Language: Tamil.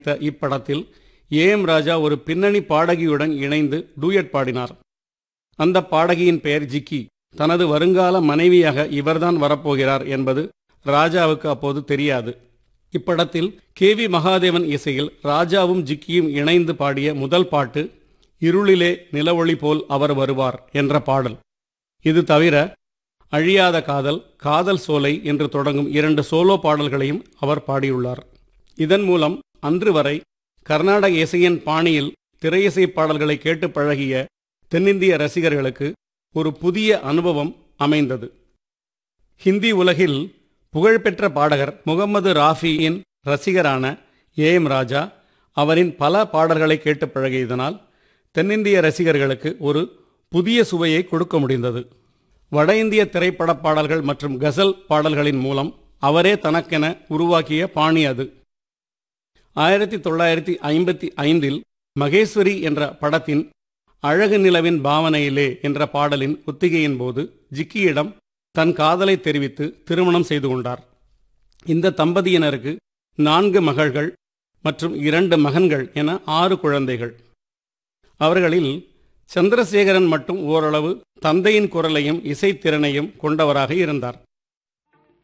த- இப்படத்தில் ஏ எம் ராஜா ஒரு பின்னணி பாடகியுடன் இணைந்து டூயட் பாடினார் அந்த பாடகியின் பெயர் ஜிக்கி தனது வருங்கால மனைவியாக இவர்தான் வரப்போகிறார் என்பது ராஜாவுக்கு அப்போது தெரியாது இப்படத்தில் கே வி மகாதேவன் இசையில் ராஜாவும் ஜிக்கியும் இணைந்து பாடிய முதல் பாட்டு இருளிலே நிலவொளி போல் அவர் வருவார் என்ற பாடல் இது தவிர அழியாத காதல் காதல் சோலை என்று தொடங்கும் இரண்டு சோலோ பாடல்களையும் அவர் பாடியுள்ளார் இதன் மூலம் அன்று வரை கர்நாடக இசையின் பாணியில் திரையிசை பாடல்களை கேட்டு பழகிய தென்னிந்திய ரசிகர்களுக்கு ஒரு புதிய அனுபவம் அமைந்தது ஹிந்தி உலகில் புகழ்பெற்ற பாடகர் முகமது ராஃபியின் ரசிகரான ஏ எம் ராஜா அவரின் பல பாடல்களை கேட்டு பழகியதனால் தென்னிந்திய ரசிகர்களுக்கு ஒரு புதிய சுவையை கொடுக்க முடிந்தது வட இந்திய திரைப்பட பாடல்கள் மற்றும் கசல் பாடல்களின் மூலம் அவரே தனக்கென உருவாக்கிய பாணி அது ஆயிரத்தி தொள்ளாயிரத்தி ஐம்பத்தி ஐந்தில் மகேஸ்வரி என்ற படத்தின் அழகு நிலவின் பாவனையிலே என்ற பாடலின் ஒத்திகையின் போது ஜிக்கியிடம் தன் காதலை தெரிவித்து திருமணம் செய்து கொண்டார் இந்த தம்பதியினருக்கு நான்கு மகள்கள் மற்றும் இரண்டு மகன்கள் என ஆறு குழந்தைகள் அவர்களில் சந்திரசேகரன் மட்டும் ஓரளவு தந்தையின் குரலையும் இசைத்திறனையும் கொண்டவராக இருந்தார்